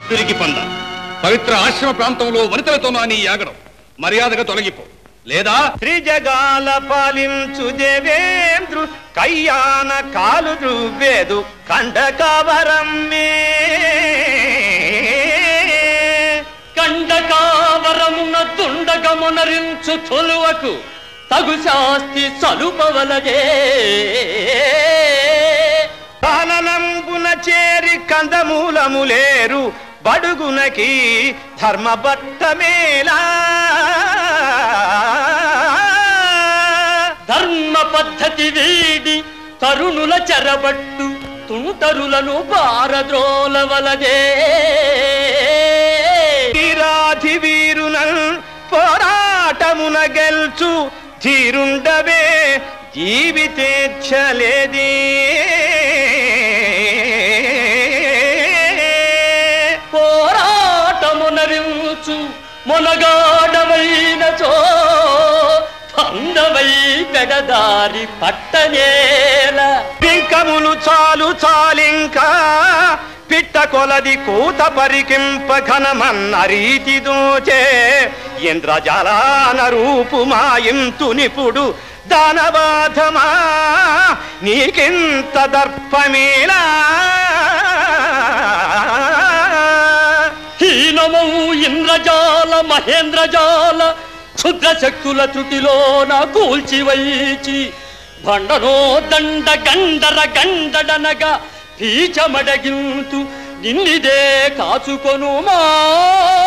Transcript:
తిరిగి పంద పవిత్ర ఆశ్రమ ప్రాంతంలో వనితలతోనా నీ యాగడం మర్యాదగా తొలగిపో లేదా త్రిజగాల పాలించు దేవేంద్రు కయ్యాన కాలు రువ్వేదు కండకావరమ్మే కండకావరమున దుండగమునరించు తొలువకు తగు శాస్తి సలుపవలదే పాలనంబున చేరి కందమూలములేరు బడుగునకి ధర్మబట్టమేలా ధర్మ పద్ధతి వీడి తరుణుల చెరబట్టు తుంటరులను పారద్రోలవలదే వీరాధి వీరునల్ పోరాటమున గెల్చు ధీరుండవే జీవితేచ్ఛలేదే పోరాటమునరించు మొనగాడమైనచో పందవై పెడదారి పట్టనేల పింకములు చాలు చాలింకా పిట్ట కొలది కూత పరికింప ఘనమన్న రీతి దోచే ఇంద్రజాలాన రూపు మాయింతు నిపుడు దానబాధమా నీకింత దర్పమేలా హీనమౌ ఇంద్రజాల మహేంద్రజాల క్షుద్ర శక్తుల త్రుటిలోన కూల్చివైచి బండనో దండ గండర గండడనగా పీచమడగింతు నిన్నిదే కాచుకొనుమా